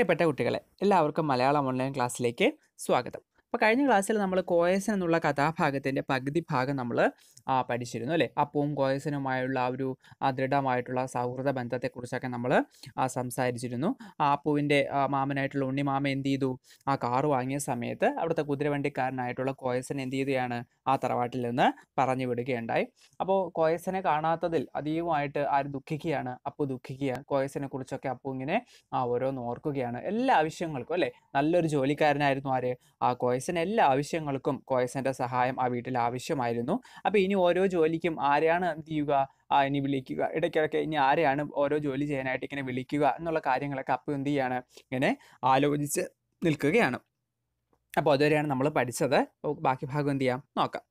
പ്രിയപ്പെട്ട കുട്ടികളെ എല്ലാവർക്കും മലയാളം ഓൺലൈൻ ക്ലാസ്സിലേക്ക് സ്വാഗതം അപ്പോൾ കഴിഞ്ഞ ക്ലാസ്സിൽ നമ്മൾ കോയസൻ എന്നുള്ള കഥാഭാഗത്തിൻ്റെ പകുതി ഭാഗം നമ്മൾ പഠിച്ചിരുന്നു അല്ലേ അപ്പവും കോയസനുമായുള്ള ആ ഒരു ആ ദൃഢമായിട്ടുള്ള സൗഹൃദ ബന്ധത്തെക്കുറിച്ചൊക്കെ നമ്മൾ സംസാരിച്ചിരുന്നു ആ അപ്പുവിൻ്റെ മാമനായിട്ടുള്ള ഉണ്ണിമാമ എന്ത് ചെയ്തു ആ കാറ് വാങ്ങിയ സമയത്ത് അവിടുത്തെ കുതിരവണ്ടിക്കാരനായിട്ടുള്ള കോയസൻ എന്ത് ചെയ്യുകയാണ് ആ തറവാട്ടിൽ നിന്ന് പറഞ്ഞു വിടുകയുണ്ടായി അപ്പോൾ കോയസനെ കാണാത്തതിൽ അതീവമായിട്ട് ആര് ദുഃഖിക്കുകയാണ് അപ്പു ദുഃഖിക്കുകയാണ് കോയസനെ കുറിച്ചൊക്കെ അപ്പു ഇങ്ങനെ ആ ഓരോന്ന് ഓർക്കുകയാണ് എല്ലാ ആവശ്യങ്ങൾക്കും അല്ലേ നല്ലൊരു ജോലിക്കാരനായിരുന്നു ആര് ആ കോയസൻ എല്ലാ ആവശ്യങ്ങൾക്കും കോയസന്റെ സഹായം ആ വീട്ടിൽ ആവശ്യമായിരുന്നു അപ്പോൾ ഇനി ഓരോ ജോലിക്കും ആരെയാണ് എന്ത് ചെയ്യുക ആ ഇനി വിളിക്കുക ഇടയ്ക്കിടയ്ക്ക് ഇനി ആരെയാണ് ഓരോ ജോലി ചെയ്യാനായിട്ട് ഇങ്ങനെ വിളിക്കുക എന്നുള്ള കാര്യങ്ങളൊക്കെ അപ്പു എന്ത് ചെയ്യാണ് ഇങ്ങനെ ആലോചിച്ച് നിൽക്കുകയാണ് അപ്പോൾ അതുവരെയാണ് നമ്മൾ പഠിച്ചത് അപ്പോൾ ബാക്കി ഭാഗം എന്ത് ചെയ്യാം നോക്കാം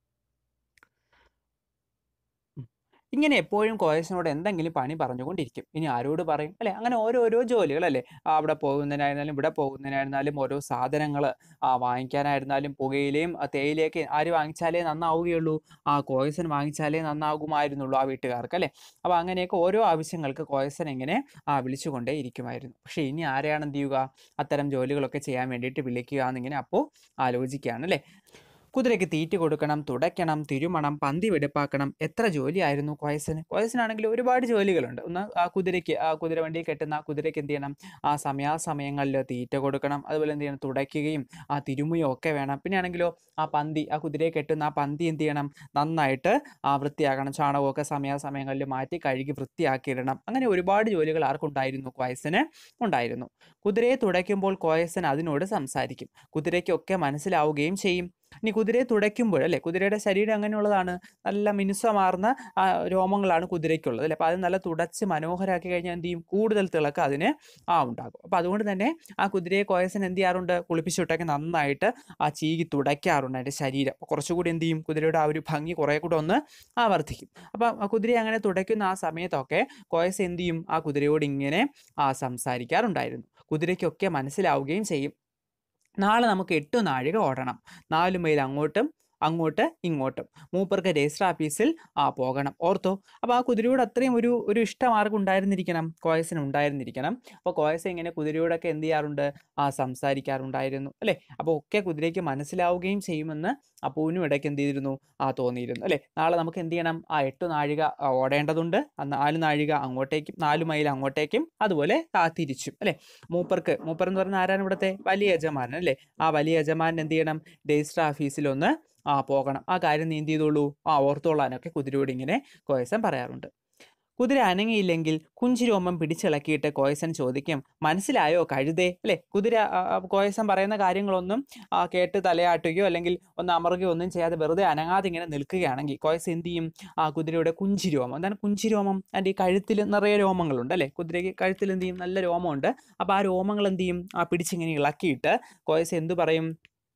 ഇങ്ങനെ എപ്പോഴും കോയസിനോട് എന്തെങ്കിലും പണി പറഞ്ഞുകൊണ്ടിരിക്കും ഇനി ആരോട് പറയും അല്ലേ അങ്ങനെ ഓരോരോ ജോലികൾ അല്ലേ ആ, അവിടെ പോകുന്നതിനായിരുന്നാലും ഇവിടെ പോകുന്നതിനായിരുന്നാലും ഓരോ സാധനങ്ങൾ വാങ്ങിക്കാനായിരുന്നാലും പുകയിലയും ആ, തേയിലയൊക്കെ ആര് വാങ്ങിച്ചാലേ നന്നാവുകയുള്ളൂ ആ കോയസൻ വാങ്ങിച്ചാലേ നന്നാകുമായിരുന്നുള്ളൂ ആ വീട്ടുകാർക്ക് അല്ലേ അപ്പോൾ അങ്ങനെയൊക്കെ ഓരോ ആവശ്യങ്ങൾക്ക് കോയസൻ ഇങ്ങനെ ആ വിളിച്ചുകൊണ്ടേ ഇരിക്കുമായിരുന്നു പക്ഷേ ഇനി ആരെയാണ് എന്ത് ചെയ്യുക അത്തരം ജോലികളൊക്കെ ചെയ്യാൻ വേണ്ടിയിട്ട് വിളിക്കുക എന്നിങ്ങനെ അപ്പോൾ ആലോചിക്കുകയാണ് അല്ലേ കുതിരയ്ക്ക് തീറ്റ കൊടുക്കണം തുടയ്ക്കണം തിരുമണം പന്തി വെടുപ്പാക്കണം എത്ര ജോലിയായിരുന്നു കോയസിന് കോയസിനാണെങ്കിൽ ഒരുപാട് ജോലികളുണ്ട് ഒന്ന് ആ കുതിരയ്ക്ക് ആ കുതിര വണ്ടി കെട്ടുന്ന ആ കുതിരയ്ക്ക് എന്ത് ചെയ്യണം ആ സമയാസമയങ്ങളിൽ തീറ്റ കൊടുക്കണം അതുപോലെ എന്ത് ചെയ്യണം തുടയ്ക്കുകയും ആ തിരുമുയും ഒക്കെ വേണം പിന്നെ ആണെങ്കിലോ ആ പന്തി ആ കുതിരയെ കെട്ടുന്ന ആ പന്തി എന്ത് ചെയ്യണം നന്നായിട്ട് ആ വൃത്തിയാക്കണം ചാണകമൊക്കെ സമയാസമയങ്ങളിൽ മാറ്റി കഴുകി വൃത്തിയാക്കിയിടണം അങ്ങനെ ഒരുപാട് ജോലികൾ ആർക്കുണ്ടായിരുന്നു കോയസിന് ഉണ്ടായിരുന്നു കുതിരയെ തുടയ്ക്കുമ്പോൾ കോയസൻ അതിനോട് സംസാരിക്കും കുതിരയ്ക്കൊക്കെ മനസ്സിലാവുകയും ചെയ്യും ഇനി കുതിരയെ തുടയ്ക്കുമ്പോൾ അല്ലേ കുതിരയുടെ ശരീരം അങ്ങനെയുള്ളതാണ് നല്ല മിനുസമാർന്ന ആ, രോമങ്ങളാണ് കുതിരയ്ക്കുള്ളത് അല്ലേ അപ്പോൾ അത് നല്ല തുടച്ച് മനോഹരമാക്കി കഴിഞ്ഞാൽ എന്ത് ചെയ്യും കൂടുതൽ തിളക്കം അതിന് ആ ഉണ്ടാകും അപ്പോൾ അതുകൊണ്ട് തന്നെ ആ കുതിരയെ കോയസൻ എന്ത് ചെയ്യാറുണ്ട് കുളിപ്പിച്ചിട്ടൊക്കെ നന്നായിട്ട് ആ ചീകി തുടയ്ക്കാറുണ്ട് അതിൻ്റെ ശരീരം അപ്പോൾ കുറച്ചുകൂടി എന്ത് ചെയ്യും കുതിരയുടെ ആ ഒരു ഭംഗി കുറേ കൂടെ ഒന്ന് ആ വർദ്ധിക്കും അപ്പം ആ കുതിരയെ അങ്ങനെ തുടയ്ക്കുന്ന ആ സമയത്തൊക്കെ കോയസ് എന്ത് ചെയ്യും ആ കുതിരയോട് ഇങ്ങനെ ആ സംസാരിക്കാറുണ്ടായിരുന്നു കുതിരയ്ക്കൊക്കെ മനസ്സിലാവുകയും ചെയ്യും നാളെ നമുക്ക് എട്ട് നാഴിക ഓടണം നാല് മൈൽ അങ്ങോട്ടും അങ്ങോട്ട് ഇങ്ങോട്ടും മൂപ്പർക്ക് രജിസ്റ്റർ ഓഫീസിൽ ആ പോകണം ഓർത്തോ അപ്പോൾ ആ കുതിരയോട് അത്രയും ഒരു ഒരു ഇഷ്ടം ആർക്കും ഉണ്ടായിരുന്നിരിക്കണം കോയസിന് ഉണ്ടായിരുന്നിരിക്കണം അപ്പോൾ കോയസ് ഇങ്ങനെ കുതിരയോടൊക്കെ എന്ത് ചെയ്യാറുണ്ട് ആ സംസാരിക്കാറുണ്ടായിരുന്നു അല്ലേ അപ്പോൾ ഒക്കെ കുതിരയ്ക്ക് മനസ്സിലാവുകയും ചെയ്യുമെന്ന് അപ്പൂവിനും ഇടയ്ക്ക് എന്ത് ചെയ്തിരുന്നു ആ തോന്നിയിരുന്നു അല്ലേ നാളെ നമുക്ക് എന്ത് ചെയ്യണം ആ എട്ട് നാഴിക ആ, ഓടേണ്ടതുണ്ട് ആ നാല് നാഴിക അങ്ങോട്ടേക്കും നാല് മൈൽ അങ്ങോട്ടേക്കും അതുപോലെ ആ തിരിച്ചും അല്ലേ മൂപ്പർക്ക് മൂപ്പർ എന്ന് പറയുന്ന ആരാണ് ഇവിടുത്തെ വലിയ യജമാനൻ അല്ലേ ആ വലിയ യജമാനൻ എന്ത് ചെയ്യണം രജിസ്റ്റർ ഓഫീസിലൊന്ന് ആ പോകണം ആ കാര്യം നീ എന്ത് ചെയ്തോളൂ ആ ഓർത്തോളാനൊക്കെ കുതിരയോട് ഇങ്ങനെ കോയസൻ പറയാറുണ്ട് കുതിര അനങ്ങിയില്ലെങ്കിൽ കുഞ്ചിരോമം പിടിച്ചിളക്കിയിട്ട് കോയസൻ ചോദിക്കും മനസ്സിലായോ കഴുതേ അല്ലേ കുതിര ആ, ആ, കോയസൻ പറയുന്ന കാര്യങ്ങളൊന്നും ആ, കേട്ട് തലയാട്ടുകയോ അല്ലെങ്കിൽ ഒന്ന് അമറുകയോ ഒന്നും ചെയ്യാതെ വെറുതെ അനങ്ങാതെ ഇങ്ങനെ നിൽക്കുകയാണെങ്കിൽ കോയസ് എന്ത് ചെയ്യും ആ കുതിരയുടെ കുഞ്ചിരോമം എന്താണ് കുഞ്ചിരോമം അതിൻ്റെ ഈ കഴുത്തിൽ നിറയെ രോമങ്ങളുണ്ട് അല്ലേ കുതിരയ്ക്ക് കഴുത്തിൽ എന്ത് ചെയ്യും നല്ല രോമമുണ്ട് അപ്പോൾ ആ രോമങ്ങൾ എന്ത് ചെയ്യും ആ പിടിച്ചിങ്ങനെ ഇളക്കിയിട്ട് കോയസ് എന്ത് പറയും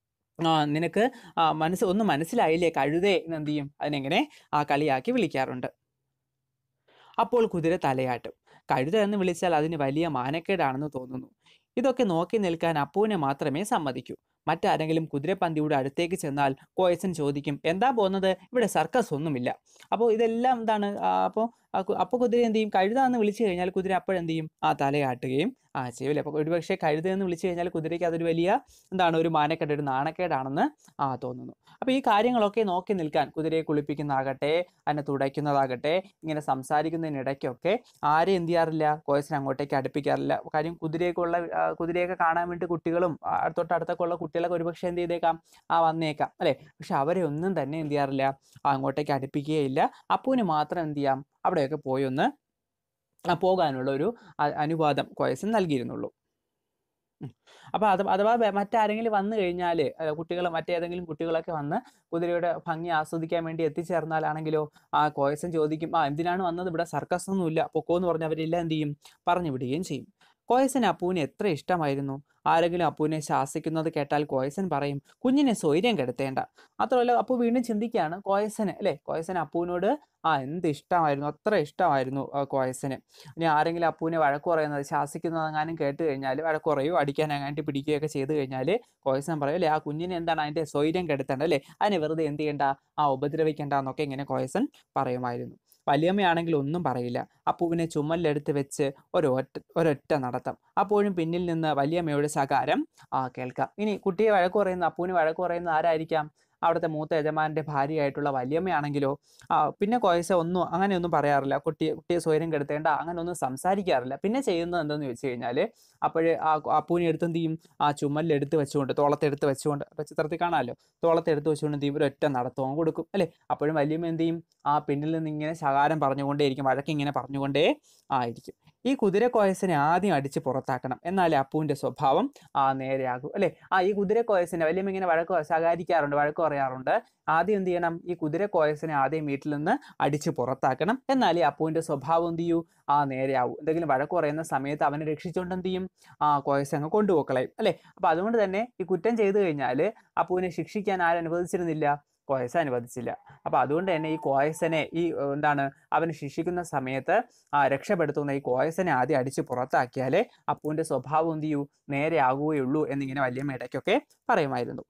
ആ നിനക്ക് ആ മനസ്സ് ഒന്നും മനസ്സിലായില്ലേ കഴുതേ എന്ന് എന്ത് ചെയ്യും അതിനെങ്ങനെ ആ കളിയാക്കി വിളിക്കാറുണ്ട് അപ്പോൾ കുതിര തലയാട്ടും കഴുത എന്ന് വിളിച്ചാൽ അതിന് വലിയ മാനക്കേടാണെന്ന് തോന്നുന്നു ഇതൊക്കെ നോക്കി നിൽക്കാൻ അപ്പുവിനെ മാത്രമേ സമ്മതിക്കൂ മറ്റാരെങ്കിലും കുതിരപ്പന്തിയുടെ അടുത്തേക്ക് ചെന്നാൽ കോയസൻ ചോദിക്കും എന്താ പോകുന്നത് ഇവിടെ സർക്കസ് ഒന്നുമില്ല അപ്പോൾ ഇതെല്ലാം എന്താണ് അപ്പോൾ അപ്പോൾ കുതിര എന്ത് ചെയ്യും കഴുത എന്ന് വിളിച്ചു കഴിഞ്ഞാൽ കുതിര അപ്പോഴെന്ത് ചെയ്യും ആ തലയാട്ടുകയും ആ ചെയ്യില്ല അപ്പോൾ ഒരുപക്ഷെ കഴുത എന്ന് വിളിച്ചു കഴിഞ്ഞാൽ കുതിരയ്ക്ക് അതൊരു വലിയ എന്താണ് ഒരു മാനക്കേട് ഒരു നാണക്കേടാണെന്ന് ആ തോന്നുന്നു അപ്പോൾ ഈ കാര്യങ്ങളൊക്കെ നോക്കി നിൽക്കാൻ കുതിരയെ കുളിപ്പിക്കുന്നതാകട്ടെ അതിനെ തുടയ്ക്കുന്നതാകട്ടെ ഇങ്ങനെ സംസാരിക്കുന്നതിനിടയ്ക്കൊക്കെ ആരെയും എന്ത് ചെയ്യാറില്ല കോയസിനെ അങ്ങോട്ടേക്ക് അടുപ്പിക്കാറില്ല കാര്യം കുതിരയൊക്കെയുള്ള ആ, കുതിരയൊക്കെ കാണാൻ വേണ്ടി കുട്ടികളും ആ, തൊട്ടടുത്തൊക്കെ ഉള്ള കുട്ടികളൊക്കെ ഒരുപക്ഷെ എന്ത് ചെയ്തേക്കാം ആ വന്നേക്കാം അല്ലേ പക്ഷെ അവരെ ഒന്നും തന്നെ എന്ത് ചെയ്യാറില്ല ആ, അങ്ങോട്ടേക്ക് അടുപ്പിക്കുകയില്ല അപ്പൂന് മാത്രം എന്ത് ചെയ്യാം അവിടെയൊക്കെ പോയി ഒന്ന് ആ, പോകാനുള്ള ഒരു അ- അനുവാദം കോയസൻ നൽകിയിരുന്നുള്ളൂ അപ്പോൾ അത് അഥവാ വേ- മറ്റാരെങ്കിലും വന്നു കഴിഞ്ഞാൽ കുട്ടികൾ മറ്റേതെങ്കിലും കുട്ടികളൊക്കെ വന്ന് കുതിരയുടെ ഭംഗി ആസ്വദിക്കാൻ വേണ്ടി എത്തിച്ചേർന്നാലാണെങ്കിലോ ആ കോയസൻ ചോദിക്കും ആ എന്തിനാണ് വന്നത് ഇവിടെ സർക്കസ് ഒന്നുമില്ല പൊക്കോ എന്ന് പറഞ്ഞ് അവരെല്ലാം എന്ത് ചെയ്യും പറഞ്ഞു വിടുകയും ചെയ്യും കോയസൻ അപ്പൂവിന് എത്ര ഇഷ്ടമായിരുന്നു ആരെങ്കിലും അപ്പുവിനെ ശാസിക്കുന്നത് കേട്ടാൽ കോയസൻ പറയും കുഞ്ഞിനെ സ്വൈര്യം കെടുത്തേണ്ട മാത്രമല്ല അപ്പു വീണ്ടും ചിന്തിക്കുകയാണ് കോയസന് അല്ലേ കോയസന് അപ്പുവിനോട് ആ എന്ത് ഇഷ്ടമായിരുന്നു അത്ര ഇഷ്ടമായിരുന്നു ആ കോയസന് ഇനി ആരെങ്കിലും അപ്പുവിനെ വഴക്ക് പറയുന്നത് ശാസിക്കുന്നതെങ്ങാനും കേട്ട് കഴിഞ്ഞാൽ വഴക്ക് പറയുകയോ അടിക്കാനെങ്ങാണ്ട് പിടിക്കുകയൊക്കെ ചെയ്ത് കഴിഞ്ഞാൽ കോയസൻ പറയും അല്ലേ ആ കുഞ്ഞിനെ എന്താണ് അതിൻ്റെ സ്വൈര്യം കെടുത്തേണ്ട അല്ലേ അതിനെ വെറുതെ എന്ത് ചെയ്യണ്ട ആ ഉപദ്രവിക്കേണ്ട എന്നൊക്കെ ഇങ്ങനെ കോയസൻ പറയുമായിരുന്നു വലിയമ്മയാണെങ്കിൽ ഒന്നും പറയില്ല അപ്പുവിനെ ചുമലിലെടുത്ത് വെച്ച് ഒരൊറ്റ ഒരൊറ്റ നടത്തം അപ്പോഴും പിന്നിൽ നിന്ന് വലിയമ്മയുടെ ശകാരം ആ കേൾക്കാം ഇനി കുട്ടിയെ വഴക്ക് പറയുന്ന അപ്പുവിന് വഴക്ക് പറയുന്ന ആരായിരിക്കാം അവിടുത്തെ മൂത്ത യജമാനന്റെ ഭാര്യയായിട്ടുള്ള വലിയമ്മയാണെങ്കിലോ ആ പിന്നെ കോയസ ഒന്നും അങ്ങനെയൊന്നും പറയാറില്ല കുട്ടിയെ കുട്ടിയെ സ്വയം കെടുത്തേണ്ട അങ്ങനെ ഒന്നും സംസാരിക്കാറില്ല പിന്നെ ചെയ്യുന്നത് എന്തെന്ന് ചോദിച്ചു കഴിഞ്ഞാൽ അപ്പോഴേ ആ അപ്പൂനെ എടുത്ത് എന്ത് ചെയ്യും ആ ചുമലിലെടുത്ത് വെച്ചുകൊണ്ട് തോളത്തെടുത്ത് വെച്ചുകൊണ്ട് ഇപ്പൊ ചിത്രത്തിൽ കാണാമല്ലോ തോളത്തെടുത്ത് വെച്ചുകൊണ്ട് എന്ത് ചെയ്യും ഒരൊറ്റ നടത്തവും കൊടുക്കും അല്ലേ അപ്പോഴും വലിയമ്മ എന്ത് ചെയ്യും ആ പിന്നിൽ നിന്ന് ഇങ്ങനെ ശകാരം പറഞ്ഞുകൊണ്ടേയിരിക്കും വഴക്കിങ്ങനെ പറഞ്ഞുകൊണ്ടേ ആയിരിക്കും ഈ കുതിര കോയസിനെ ആദ്യം അടിച്ച് പുറത്താക്കണം എന്നാലേ അപ്പുവിന്റെ സ്വഭാവം ആ നേരെയാകും അല്ലെ ആ ഈ കുതിര കോയസിനെ വലിയമ്മ ഇങ്ങനെ വഴക്ക് ശകാരിക്കാറുണ്ട് വഴക്ക് പറയാറുണ്ട് ആദ്യം എന്ത് ചെയ്യണം ഈ കുതിര കോയസിനെ ആദ്യം വീട്ടിൽ നിന്ന് അടിച്ച് പുറത്താക്കണം എന്നാലേ അപ്പുവിന്റെ സ്വഭാവം എന്ത് ചെയ്യൂ ആ നേരെയാവൂ എന്തെങ്കിലും വഴക്ക് പറയുന്ന സമയത്ത് അവനെ രക്ഷിച്ചുകൊണ്ട് എന്ത് ചെയ്യും ആ കോയസ് അങ്ങ് കൊണ്ടുപോക്കളയും അല്ലെ അപ്പൊ അതുകൊണ്ട് തന്നെ ഈ കുറ്റം ചെയ്തു കഴിഞ്ഞാൽ അപ്പുവിനെ ശിക്ഷിക്കാൻ ആരനുവദിച്ചിരുന്നില്ല കോയസ് അനുവദിച്ചില്ല അപ്പൊ അതുകൊണ്ട് തന്നെ ഈ കോയസനെ ഈ ഏർ, എന്താണ് അവന് ശിക്ഷിക്കുന്ന സമയത്ത് ആ രക്ഷപ്പെടുത്തുന്ന ഈ കോയസനെ ആദ്യം അടിച്ച് പുറത്താക്കിയാലേ അപ്പുവിന്റെ സ്വഭാവം എന്ത് ചെയ്യൂ നേരെ ആകുകയുള്ളൂ എന്നിങ്ങനെ വല്യമ്മ ഇടയ്ക്കൊക്കെ പറയുമായിരുന്നു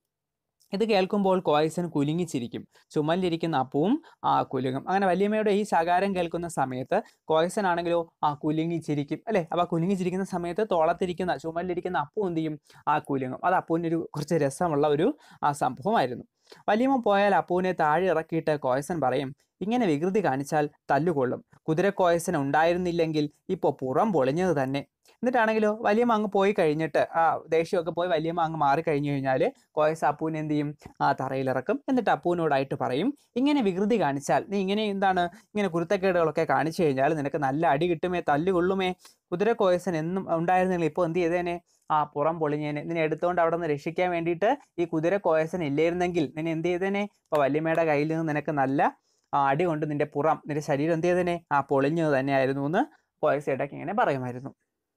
ഇത് കേൾക്കുമ്പോൾ കോയസന് കുലുങ്ങിച്ചിരിക്കും ചുമലിലിരിക്കുന്ന അപ്പവും ആ കുലുങ്ങും അങ്ങനെ വല്യമ്മയുടെ ഈ ശകാരം കേൾക്കുന്ന സമയത്ത് കോയസനാണെങ്കിലോ ആ കുലുങ്ങിച്ചിരിക്കും അല്ലെ അപ്പൊ ആ കുലുങ്ങിച്ചിരിക്കുന്ന സമയത്ത് തോളത്തിരിക്കുന്ന ചുമലിലിരിക്കുന്ന അപ്പു എന്ത് ചെയ്യും ആ കുലുങ്ങും അത് അപ്പുവിൻ്റെ ഒരു കുറച്ച് രസമുള്ള ഒരു ആ സംഭവമായിരുന്നു വലിയമ്മ പോയാൽ അപ്പുവിനെ താഴെ ഇറക്കിയിട്ട് കോയസൻ പറയും ഇങ്ങനെ വികൃതി കാണിച്ചാൽ തല്ലുകൊള്ളും കുതിരക്കോയസൻ ഉണ്ടായിരുന്നില്ലെങ്കിൽ ഇപ്പോൾ പുറം പൊളിഞ്ഞത് തന്നെ എന്നിട്ടാണെങ്കിലോ വലിയമ്മ അങ്ങ് പോയി കഴിഞ്ഞിട്ട് ആ ദേഷ്യമൊക്കെ പോയി വലിയമ്മ അങ്ങ് മാറി കഴിഞ്ഞു കഴിഞ്ഞാൽ കോയസ് അപ്പൂനെ എന്ത് ചെയ്യും ആ തറയിലിറക്കും എന്നിട്ട് അപ്പൂനോടായിട്ട് പറയും ഇങ്ങനെ വികൃതി കാണിച്ചാൽ നീ ഇങ്ങനെ എന്താണ് ഇങ്ങനെ കുരുത്തക്കേടുകളൊക്കെ കാണിച്ചു കഴിഞ്ഞാൽ നിനക്ക് നല്ല അടി കിട്ടുമേ തല്ലുകൊള്ളുമേ കുതിര കോയസൻ എന്നും ഉണ്ടായിരുന്നില്ല ഇപ്പോൾ എന്ത് ചെയ്തേനെ ആ പുറം പൊളിഞ്ഞേനെ നിന്നെ എടുത്തുകൊണ്ട് അവിടെ നിന്ന് രക്ഷിക്കാൻ വേണ്ടിയിട്ട് ഈ കുതിര കോയസൻ ഇല്ലായിരുന്നെങ്കിൽ നിന്നെ എന്ത് ചെയ്തേനെ ഇപ്പോൾ വല്യമ്മയുടെ കയ്യിൽ നിന്ന് നിനക്ക് നല്ല ആ അടി കൊണ്ട് നിന്റെ പുറം നിന്റെ ശരീരം എന്ത് ചെയ്തേനെ ആ പൊളിഞ്ഞത് തന്നെയായിരുന്നു എന്ന് കോയസ് ഇടയ്ക്ക് ഇങ്ങനെ പറയുമായിരുന്നു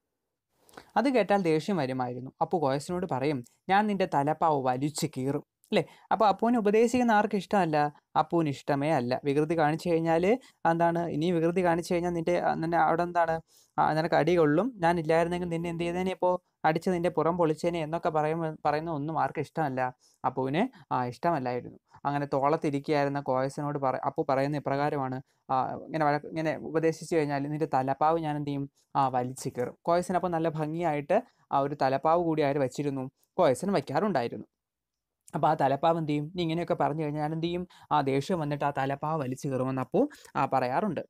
അത് കേട്ടാൽ ദേഷ്യം വരുമായിരുന്നു അപ്പോൾ കോയസിനോട് പറയും ഞാൻ നിന്റെ തലപ്പാവ് വലിച്ചു കീറും അല്ലേ അപ്പോൾ അപ്പൂനെ ഉപദേശിക്കുന്ന ആർക്കും ഇഷ്ടമല്ല അപ്പൂന് ഇഷ്ടമേ അല്ല വികൃതി കാണിച്ചു കഴിഞ്ഞാൽ എന്താണ് ഇനി വികൃതി കാണിച്ചു കഴിഞ്ഞാൽ നിന്റെ ആ, നിന്നെ അവിടെ എന്താണ് ആ, നിനക്ക് അടി കൊള്ളും ഞാൻ ഇല്ലായിരുന്നെങ്കിൽ നിന്നെ എന്ത് ചെയ്തേനെ ഇപ്പോൾ അടിച്ച് നിന്റെ പുറം പൊളിച്ചേനെ എന്നൊക്കെ പറയുമ്പോൾ പറയുന്ന ഒന്നും ആർക്കും ഇഷ്ടമല്ല അപ്പുവിന് ആ ഇഷ്ടമല്ലായിരുന്നു അങ്ങനെ തോളത്തിരിക്കുകയായിരുന്ന കോയസിനോട് പറ അപ്പു പറയുന്ന ഇപ്രകാരമാണ് ആ, ഇങ്ങനെ വഴക്ക് ഇങ്ങനെ ഉപദേശിച്ചു കഴിഞ്ഞാൽ നിന്റെ തലപ്പാവ് ഞാൻ എന്ത് ചെയ്യും ആ വലിച്ചു കയറും കോയസിനപ്പോൾ നല്ല ഭംഗിയായിട്ട് ആ ഒരു തലപ്പാവ് കൂടി ആര് വെച്ചിരുന്നു കോയസിന് വയ്ക്കാറുണ്ടായിരുന്നു അപ്പോൾ ആ തലപ്പാവ് എന്ത് ചെയ്യും നീ ഇങ്ങനെയൊക്കെ പറഞ്ഞു കഴിഞ്ഞാൽ ഞാൻ എന്ത് ചെയ്യും ആ ദേഷ്യം വന്നിട്ട് ആ തലപ്പാവ് വലിച്ചു കയറുമെന്ന് അപ്പോൾ ആ പറയാറുണ്ട്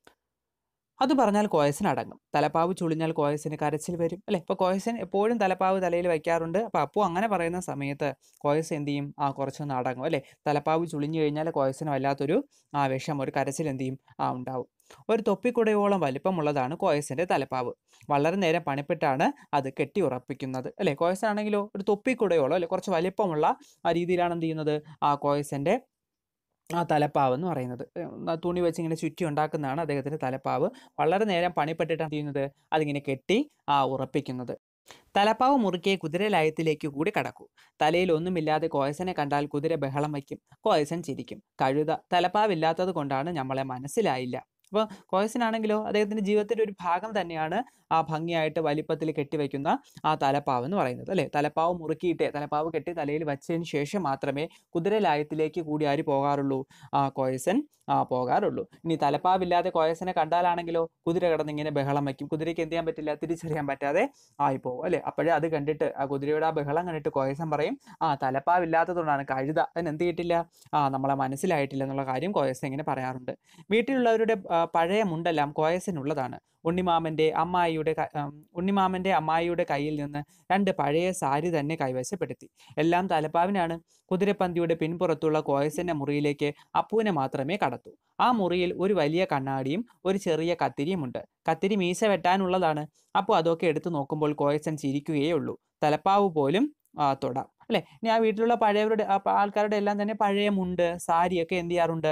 അത് പറഞ്ഞാൽ കോയസിന് അടങ്ങും തലപ്പാവ് ചുളിഞ്ഞാൽ കോയസിന് കരച്ചിൽ വരും അല്ലെ ഇപ്പോൾ കോയസൻ എപ്പോഴും തലപ്പാവ് തലയിൽ വയ്ക്കാറുണ്ട് അപ്പോൾ അപ്പോൾ അങ്ങനെ പറയുന്ന സമയത്ത് കോയസ് എന്ത് ചെയ്യും ആ കുറച്ചൊന്ന് അടങ്ങും അല്ലെ തലപ്പാവ് ചുളിഞ്ഞു കഴിഞ്ഞാൽ കോയസിന് വല്ലാത്തൊരു ആ വിഷം ഒരു കരച്ചിൽ എന്ത് ചെയ്യും ആ ഉണ്ടാവും ഒരു തൊപ്പിക്കുടയോളം വലിപ്പമുള്ളതാണ് കോയസിന്റെ തലപ്പാവ് വളരെ നേരം പണിപ്പെട്ടാണ് അത് കെട്ടി ഉറപ്പിക്കുന്നത് അല്ലെ കോയസാണെങ്കിലോ ഒരു തൊപ്പിക്കുടയോളം അല്ലെ കുറച്ച് വലിപ്പമുള്ള ആ രീതിയിലാണ് എന്ത് ചെയ്യുന്നത് ആ കോയസിന്റെ ആ തലപ്പാവ് എന്ന് പറയുന്നത് ഏർ ന- തുണി വെച്ച് ഇങ്ങനെ ചുറ്റി ഉണ്ടാക്കുന്നതാണ് അദ്ദേഹത്തിന്റെ തലപ്പാവ് വളരെ നേരം പണിപ്പെട്ടിട്ടാണ് എന്ത് ചെയ്യുന്നത് അതിങ്ങനെ കെട്ടി ആ ഉറപ്പിക്കുന്നത് തലപ്പാവ് മുറുക്കിയ കുതിരലയത്തിലേക്ക് കൂടി കടക്കൂ തലയിൽ ഒന്നുമില്ലാതെ കോയസനെ കണ്ടാൽ കുതിര ബഹളം വയ്ക്കും കോയസൻ ചിരിക്കും കഴുത തലപ്പാവില്ലാത്തത് കൊണ്ടാണ് നമ്മളെ മനസ്സിലായില്ല അപ്പോൾ കോയസനാണെങ്കിലോ അദ്ദേഹത്തിന്റെ ജീവിതത്തിന്റെ ഒരു ഭാഗം തന്നെയാണ് ആ ഭംഗിയായിട്ട് വലിപ്പത്തിൽ കെട്ടിവെക്കുന്ന ആ തലപ്പാവ് എന്ന് പറയുന്നത് അല്ലേ തലപ്പാവ് മുറുക്കിയിട്ട് തലപ്പാവ് കെട്ടി തലയിൽ വെച്ചതിന് ശേഷം മാത്രമേ കുതിരലായത്തിലേക്ക് കൂടി ആര് പോകാറുള്ളൂ ആ കോയസൻ ആ പോകാറുള്ളൂ ഇനി തലപ്പാവില്ലാതെ കോയസനെ കണ്ടാലാണെങ്കിലോ കുതിര കിടന്ന് ഇങ്ങനെ ബഹളം വയ്ക്കും കുതിരയ്ക്ക് എന്ത് ചെയ്യാൻ പറ്റില്ല തിരിച്ചറിയാൻ പറ്റാതെ ആയിപ്പോവും അല്ലേ അപ്പോഴേ അത് കണ്ടിട്ട് ആ കുതിരയുടെ ആ ബഹളം കണ്ടിട്ട് കോയസൻ പറയും ആ തലപ്പാവില്ലാത്തതുകൊണ്ടാണ് കഴുത അതിന് എന്ത് ചെയ്തിട്ടില്ല ആ നമ്മളെ മനസ്സിലായിട്ടില്ല എന്നുള്ള കാര്യം കോയസൻ ഇങ്ങനെ പറയാറുണ്ട് വീട്ടിലുള്ളവരുടെ ആ, പഴയ മുണ്ടെല്ലാം കോയസിനുള്ളതാണ് ഉണ്ണിമാമന്റെ അമ്മായിയുടെ ക- ഉം, ഉണ്ണിമാമന്റെ അമ്മായിയുടെ കയ്യിൽ നിന്ന് രണ്ട് പഴയ സാരി തന്നെ കൈവശപ്പെടുത്തി എല്ലാം തലപ്പാവിനാണ് കുതിരപ്പന്തിയുടെ പിൻപുറത്തുള്ള കോയസിന്റെ മുറിയിലേക്ക് അപ്പുവിനെ മാത്രമേ കടത്തൂ ആ മുറിയിൽ ഒരു വലിയ കണ്ണാടിയും ഒരു ചെറിയ കത്തിരിയുമുണ്ട് കത്തിരി മീശ വെട്ടാനുള്ളതാണ് അപ്പോൾ അതൊക്കെ എടുത്തു നോക്കുമ്പോൾ കോയസൻ ചിരിക്കുകയേ ഉള്ളൂ തലപ്പാവ് പോലും ആ, തൊടാം അല്ലെ ഇനി ആ വീട്ടിലുള്ള പഴയവരുടെ ആ പ- ആൾക്കാരുടെ എല്ലാം തന്നെ പഴയ മുണ്ട് സാരിയൊക്കെ എന്ത് ചെയ്യാറുണ്ട്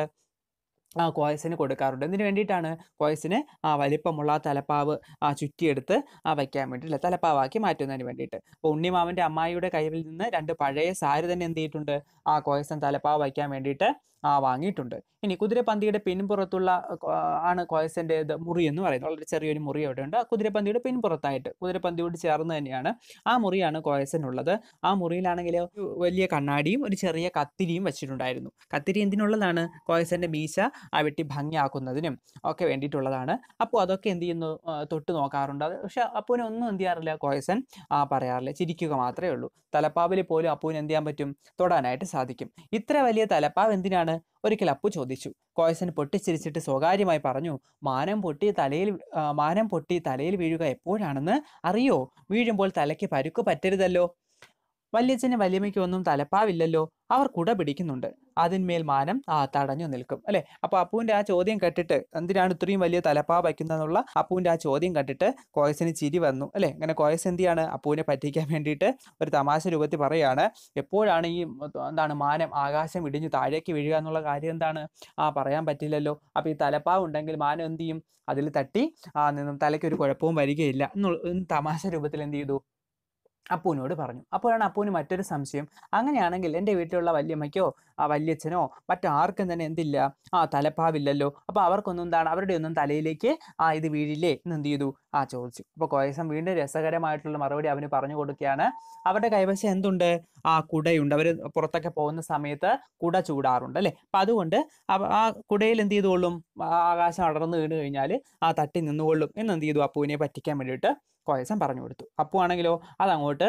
ആ കോയസിന് കൊടുക്കാറുണ്ട് എന്തിനു വേണ്ടിയിട്ടാണ് കോയസിന് ആ വലിപ്പമുള്ള ആ തലപ്പാവ് ആ ചുറ്റിയെടുത്ത് ആ വയ്ക്കാൻ വേണ്ടിയില്ല തലപ്പാവാക്കി മാറ്റുന്നതിന് വേണ്ടിയിട്ട് അപ്പോൾ ഉണ്ണിമാമന്റെ അമ്മായിയുടെ കയ്യിൽ നിന്ന് രണ്ട് പഴയ സാരി തന്നെ എന്ത് ചെയ്തിട്ടുണ്ട് ആ കോയസൻ തലപ്പാവ് വയ്ക്കാൻ വേണ്ടിയിട്ട് ആ വാങ്ങിയിട്ടുണ്ട് ഇനി കുതിരപ്പന്തിയുടെ പിൻപുറത്തുള്ള ആ, ആണ് കോയസന്റെ ഇത് മുറി എന്ന് പറയുന്നത് വളരെ ചെറിയൊരു മുറി അവിടെ ഉണ്ട് ആ കുതിരപ്പന്തിയുടെ പിൻപുറത്തായിട്ട് കുതിരപ്പന്തിയോട് ചേർന്ന് തന്നെയാണ് ആ മുറിയാണ് കോയസനുള്ളത് ആ മുറിയിലാണെങ്കിൽ വലിയ കണ്ണാടിയും ഒരു ചെറിയ കത്തിരിയും വെച്ചിട്ടുണ്ടായിരുന്നു കത്തിരി എന്തിനുള്ളതാണ് കോയസന്റെ മീശ ആ വെട്ടി ഭംഗിയാക്കുന്നതിനും ഒക്കെ വേണ്ടിയിട്ടുള്ളതാണ് അപ്പോൾ അതൊക്കെ എന്ത് ചെയ്യുന്നു ആ, തൊട്ട് നോക്കാറുണ്ട് അത് പക്ഷെ അപ്പൂനെ ഒന്നും എന്ത് ചെയ്യാറില്ല കോയസൻ ആ പറയാറില്ല ചിരിക്കുക മാത്രമേ ഉള്ളൂ തലപ്പാവിൽ പോലും അപ്പൂന് എന്ത് ചെയ്യാൻ പറ്റും തൊടാനായിട്ട് സാധിക്കും ഇത്ര വലിയ തലപ്പാവ് എന്തിനാണ് ഒരിക്കൽ അപ്പു ചോദിച്ചു കോയസൻ പൊട്ടിച്ചിരിച്ചിട്ട് സ്വകാര്യമായി പറഞ്ഞു മാനം പൊട്ടി തലയിൽ ആ, മാനം പൊട്ടി തലയിൽ വീഴുക എപ്പോഴാണെന്ന് അറിയോ വീഴുമ്പോൾ തലയ്ക്ക് പരുക്ക് പറ്റരുതല്ലോ വല്യച്ഛനും വല്യമ്മയ്ക്കും ഒന്നും തലപ്പാവില്ലല്ലോ അവർ കുട പിടിക്കുന്നുണ്ട് അതിന്മേൽ മാനം ആ തടഞ്ഞു നിൽക്കും അല്ലെ അപ്പൊ അപ്പുവിന്റെ ആ ചോദ്യം കേട്ടിട്ട് എന്തിനാണ് ഇത്രയും വലിയ തലപ്പാവ് വയ്ക്കുന്നതെന്നുള്ള അപ്പുവിന്റെ ആ ചോദ്യം കണ്ടിട്ട് കോയസിന് ചിരി വന്നു അല്ലെ അങ്ങനെ കോയസ് എന്ത് ചെയ്യാണ് അപ്പുവിനെ പറ്റിക്കാൻ വേണ്ടിയിട്ട് ഒരു തമാശ രൂപത്തിൽ പറയാണ് എപ്പോഴാണ് ഈ ഉം, എന്താണ് മാനം ആകാശം ഇടിഞ്ഞു താഴേക്ക് വീഴുക എന്നുള്ള കാര്യം എന്താണ് ആ പറയാൻ പറ്റില്ലല്ലോ അപ്പൊ ഈ തലപ്പാവ് ഉണ്ടെങ്കിൽ മാനം എന്ത് ചെയ്യും അതിൽ തട്ടി ആ നിന്നും തലയ്ക്ക് ഒരു കുഴപ്പവും വരികയില്ല എന്നുള്ള ഒരു തമാശ രൂപത്തിൽ എന്ത് ചെയ്തു അപ്പൂനോട് പറഞ്ഞു അപ്പോഴാണ് അപ്പൂന് മറ്റൊരു സംശയം അങ്ങനെയാണെങ്കിൽ എൻ്റെ വീട്ടിലുള്ള വല്യമ്മയ്ക്കോ ആ വല്യച്ഛനോ മറ്റാർക്കും തന്നെ എന്തില്ല ആ തലപ്പാവില്ലല്ലോ അപ്പോൾ അവർക്കൊന്നും എന്താണ് അവരുടെ ഒന്നും തലയിലേക്ക് ആ ഇത് വീഴില്ലേ എന്ന് എന്ത് ചെയ്തു ആ ചോദിച്ചു അപ്പോൾ കോയസം വീണ്ടും രസകരമായിട്ടുള്ള മറുപടി അവന് പറഞ്ഞു കൊടുക്കുകയാണ് അവരുടെ കൈവശം എന്തുണ്ട് ആ കുടയുണ്ട് അവർ പുറത്തൊക്കെ പോകുന്ന സമയത്ത് കുട ചൂടാറുണ്ട് അല്ലേ അപ്പം അതുകൊണ്ട് അവ- ആ കുടയിൽ എന്ത് ചെയ്തുകൊള്ളും ആ ആകാശം അടർന്നു വീണ് കഴിഞ്ഞാൽ ആ തട്ടി നിന്നുകൊള്ളും എന്ന് എന്ത് ചെയ്തു അപ്പുവിനെ പറ്റിക്കാൻ വേണ്ടിയിട്ട് കോയസം പറഞ്ഞു കൊടുത്തു അപ്പു ആണെങ്കിലോ അതങ്ങോട്ട്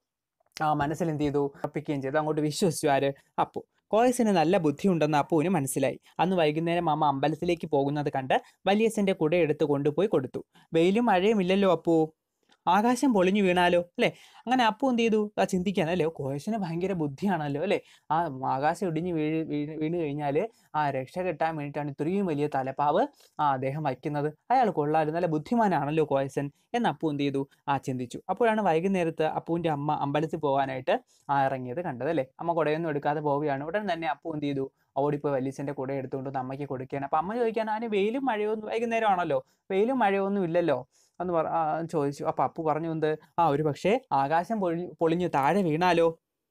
ആ മനസ്സിൽ എന്ത് ചെയ്തു ഉറപ്പിക്കുകയും ചെയ്തു അങ്ങോട്ട് വിശ്വസിച്ചു ആര് അപ്പു കോയസിന് നല്ല ബുദ്ധിയുണ്ടെന്ന് അപ്പുവിന് മനസ്സിലായി അന്ന് വൈകുന്നേരം അമ്മ അമ്പലത്തിലേക്ക് പോകുന്നത് കണ്ട് വലിയച്ഛൻ്റെ കുട എടുത്ത് കൊണ്ടുപോയി കൊടുത്തു വെയിലും മഴയും ഇല്ലല്ലോ അപ്പു ആകാശം പൊളിഞ്ഞു വീണാലോ അല്ലേ അങ്ങനെ അപ്പു എന്ത് ചെയ്തു ആ ചിന്തിക്കാൻ അല്ലേ കോയസിന് ഭയങ്കര ബുദ്ധിയാണല്ലോ അല്ലേ ആ ആകാശം ഇടിഞ്ഞ് വീഴ് വീണ് വീണ് കഴിഞ്ഞാൽ ആ രക്ഷ കിട്ടാൻ വേണ്ടിയിട്ടാണ് ഇത്രയും വലിയ തലപ്പാവ് ആ അദ്ദേഹം വയ്ക്കുന്നത് അയാൾ കൊള്ളാലും നല്ല ബുദ്ധിമാനാണല്ലോ കോയസൻ എന്ന് അപ്പു എന്ത് ചെയ്തു ആ ചിന്തിച്ചു അപ്പോഴാണ് വൈകുന്നേരത്ത് അപ്പുവിൻ്റെ അമ്മ അമ്പലത്തിൽ പോകാനായിട്ട് ആ ഇറങ്ങിയത് കണ്ടത് അല്ലേ അമ്മ കുടയൊന്നും എടുക്കാതെ പോവുകയാണ് ഉടൻ തന്നെ അപ്പു എന്ത് ചെയ്തു ഓടിപ്പോയി വല്യച്ഛൻ്റെ കുട എടുത്തുകൊണ്ട് വന്ന് അമ്മയ്ക്ക് കൊടുക്കുകയാണ് അപ്പം അമ്മ ചോദിക്കാൻ അതിന് വെയിലും മഴയൊന്നും വൈകുന്നേരം ആണല്ലോ വെയിലും മഴയൊന്നും ഇല്ലല്ലോ എന്ന് പറ ആ, ചോദിച്ചു അപ്പം അപ്പു പറഞ്ഞു എന്ത് ആ ഒരു പക്ഷേ ആകാശം പൊളി പൊളിഞ്ഞു താഴെ വീണാലോ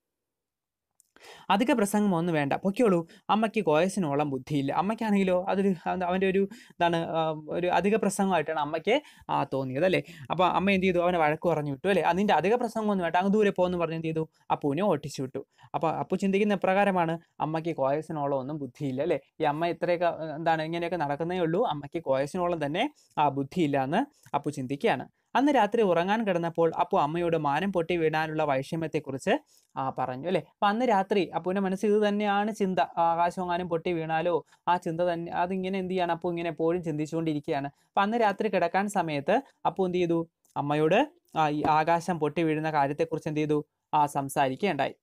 അധിക പ്രസംഗം ഒന്നും വേണ്ട പൊയ്ക്കോളൂ അമ്മയ്ക്ക് കോയസിനോളം ബുദ്ധിയില്ല അമ്മയ്ക്കാണെങ്കിലോ അതൊരു അത് അവൻ്റെ ഒരു എന്താണ് ആ, ഒരു അധിക പ്രസംഗമായിട്ടാണ് അമ്മയ്ക്ക് ആ തോന്നിയത് അല്ലേ അപ്പോൾ അമ്മ എന്ത് ചെയ്തു അവനെ വഴക്ക് പറഞ്ഞു വിട്ടു അല്ലേ അതിൻ്റെ അധിക പ്രസംഗം ഒന്നും വേണ്ട അങ്ങ് ദൂരെ പോകുമെന്ന് പറഞ്ഞ് എന്ത് ചെയ്തു അപ്പൂനെ ഓട്ടിച്ചു വിട്ടു അപ്പോൾ അപ്പു ചിന്തിക്കുന്ന എപ്രകാരമാണ് അമ്മയ്ക്ക് കോയസിനോളം ഒന്നും ബുദ്ധിയില്ല അല്ലേ ഈ അമ്മ ഇത്രയൊക്കെ ഏർ, എന്താണ് ഇങ്ങനെയൊക്കെ നടക്കുന്നേ ഉള്ളൂ അമ്മയ്ക്ക് കോയസിനോളം തന്നെ ആ ബുദ്ധിയില്ല എന്ന് അപ്പു ചിന്തിക്കുകയാണ് അന്ന് രാത്രി ഉറങ്ങാൻ കിടന്നപ്പോൾ അപ്പു അമ്മയോട് മാനം പൊട്ടി വീണാനുള്ള വൈഷമ്യത്തെക്കുറിച്ച് ആ പറഞ്ഞു അല്ലേ അപ്പം അന്ന് രാത്രി അപ്പുവിൻ്റെ മനസ്സിൽ ഇത് തന്നെയാണ് ചിന്ത ആകാശമെങ്ങാനും പൊട്ടി വീണാലോ ആ ചിന്ത തന്നെ അതിങ്ങനെ എന്ത് ചെയ്യാണ് അപ്പു ഇങ്ങനെ എപ്പോഴും ചിന്തിച്ചുകൊണ്ടിരിക്കുകയാണ് അപ്പം അന്ന് രാത്രി കിടക്കാൻ സമയത്ത് അപ്പു എന്ത് ചെയ്തു അമ്മയോട് ആ ഈ ആകാശം പൊട്ടി വീഴുന്ന കാര്യത്തെക്കുറിച്ച് എന്ത് ചെയ്തു ആ സംസാരിക്കുകയുണ്ടായി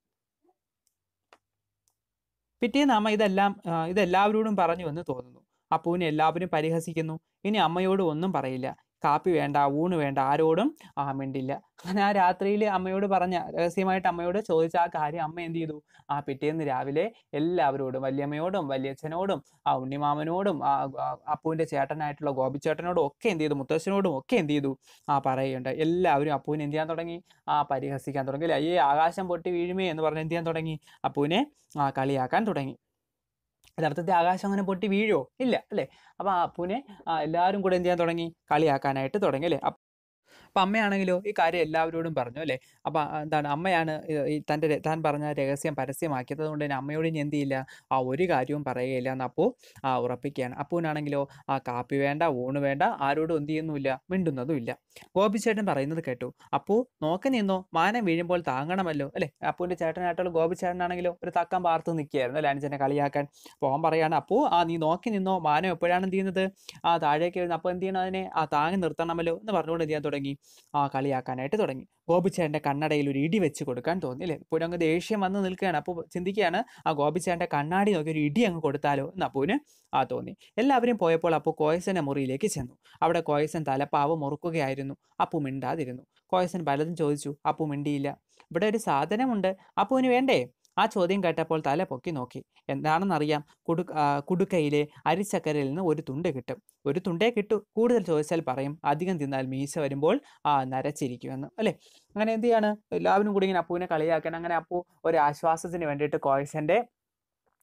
പിറ്റേന്ന് അമ്മ ഇതെല്ലാം ആ, ഇതെല്ലാവരോടും പറഞ്ഞു എന്ന് തോന്നുന്നു അപ്പുവിനെ എല്ലാവരും പരിഹസിക്കുന്നു ഇനി അമ്മയോട് ഒന്നും പറയില്ല കാപ്പി വേണ്ട ഊണ് വേണ്ട ആരോടും ആ മിണ്ടില്ല അങ്ങനെ ആ രാത്രിയിൽ അമ്മയോട് പറഞ്ഞ രഹസ്യമായിട്ട് അമ്മയോട് ചോദിച്ച ആ കാര്യം അമ്മ എന്ത് ചെയ്തു ആ പിറ്റേന്ന് രാവിലെ എല്ലാവരോടും വല്യമ്മയോടും വല്യച്ഛനോടും ആ ഉണ്ണിമാമനോടും ആ ആ അപ്പുവിൻ്റെ ചേട്ടനായിട്ടുള്ള ഗോപിച്ചേട്ടനോടും ഒക്കെ എന്ത് ചെയ്തു മുത്തശ്ശനോടും ഒക്കെ എന്ത് ചെയ്തു ആ പറയുകയുണ്ട് എല്ലാവരും അപ്പുവിനെ എന്ത് ചെയ്യാൻ തുടങ്ങി ആ പരിഹസിക്കാൻ തുടങ്ങി അല്ലേ അയ്യേ ആകാശം പൊട്ടി വീഴുമേ എന്ന് പറഞ്ഞ് എന്ത് ചെയ്യാൻ തുടങ്ങി അപ്പുവിനെ ആ കളിയാക്കാൻ തുടങ്ങി യഥാർത്ഥത്തിൽ ആകാശം അങ്ങനെ പൊട്ടി വീഴോ ഇല്ല അല്ലേ അപ്പോൾ ആ അപ്പുവിനെ ആ എല്ലാവരും കൂടെ എന്ത് ചെയ്യാൻ തുടങ്ങി കളിയാക്കാനായിട്ട് തുടങ്ങി അല്ലേ അപ്പ- അപ്പം അമ്മയാണെങ്കിലോ ഈ കാര്യം എല്ലാവരോടും പറഞ്ഞു അല്ലേ അപ്പം എന്താണ് അമ്മയാണ് ഈ- ഈ തൻ്റെ ര- താൻ പറഞ്ഞ രഹസ്യം പരസ്യമാക്കിയത് അതുകൊണ്ട് തന്നെ അമ്മയോട് ഇനി എന്ത് ചെയ്യില്ല ആ ഒരു കാര്യവും പറയുകയില്ല എന്ന് അപ്പു ആ ഉറപ്പിക്കുകയാണ് അപ്പൂനാണെങ്കിലോ ആ കാപ്പി വേണ്ട ഊണ് വേണ്ട ആരോടും എന്ത് ചെയ്യുന്നുമില്ല മിണ്ടുന്നതും ഇല്ല ഗോപിച്ചേട്ടൻ പറയുന്നത് കേട്ടു അപ്പു നോക്കി നിന്നോ മാനം വീഴുമ്പോൾ താങ്ങണമല്ലോ അല്ലേ അപ്പൂൻ്റെ ചേട്ടനായിട്ടുള്ള ഗോപിച്ചേട്ടനാണെങ്കിലോ ഒരു തക്കം പാർത്ത് നിൽക്കുകയായിരുന്നു അല്ലേ അനുജനെ കളിയാക്കാൻ അപ്പോൾ അവൻ പറയാണ് അപ്പു ആ നീ നോക്കി നിന്നോ മാനം എപ്പോഴാണ് എന്ത് ചെയ്യുന്നത് ആ താഴേക്ക് വരുന്നത് അപ്പോൾ എന്ത് ചെയ്യണം അതിനെ ആ താങ്ങി നിർത്തണമല്ലോ എന്ന് പറഞ്ഞുകൊണ്ട് എന്ത് ചെയ്യാൻ തുടങ്ങി ആ കളിയാക്കാനായിട്ട് തുടങ്ങി ഗോപിച്ചേട്ടൻ്റെ കണ്ണടയിൽ ഒരു ഇടി വെച്ച് കൊടുക്കാൻ തോന്നി അല്ലേ ഇപ്പോഴും അങ്ങ് ദേഷ്യം വന്ന് നിൽക്കുകയാണ് അപ്പോൾ ചിന്തിക്കുകയാണ് ആ ഗോപിച്ചേട്ടൻ്റെ കണ്ണാടി നോക്കി ഒരു ഇടി അങ്ങ് കൊടുത്താലോ എന്ന് അപ്പൂന് ആ തോന്നി എല്ലാവരും പോയപ്പോൾ അപ്പു കോയസന്റെ മുറിയിലേക്ക് ചെന്നു അവിടെ കോയസൻ തലപ്പാവ് മുറുക്കുകയായിരുന്നു അപ്പു മിണ്ടാതിരുന്നു കോയസൻ പലതും ചോദിച്ചു അപ്പു മിണ്ടിയില്ല ഇവിടെ ഒരു സാധനമുണ്ട് അപ്പുവിന് വേണ്ടേ ആ ചോദ്യം കേട്ടപ്പോൾ തല പൊക്കി നോക്കി എന്താണെന്നറിയാം കുടു ആ, കുടുക്കയിലെ അരിച്ചക്കരയിൽ നിന്ന് ഒരു തുണ്ട് കിട്ടും ഒരു തുണ്ടേ കിട്ടൂ കൂടുതൽ ചോദിച്ചാൽ പറയും അധികം തിന്നാൽ മീശ വരുമ്പോൾ ആ നരച്ചിരിക്കുമെന്ന് അല്ലേ അങ്ങനെ എന്ത് ചെയ്യാണ് എല്ലാവരും കൂടി ഇങ്ങനെ അപ്പുവിനെ കളിയാക്കാൻ അങ്ങനെ അപ്പു ഒരു ആശ്വാസത്തിന് വേണ്ടിയിട്ട് കോയസന്റെ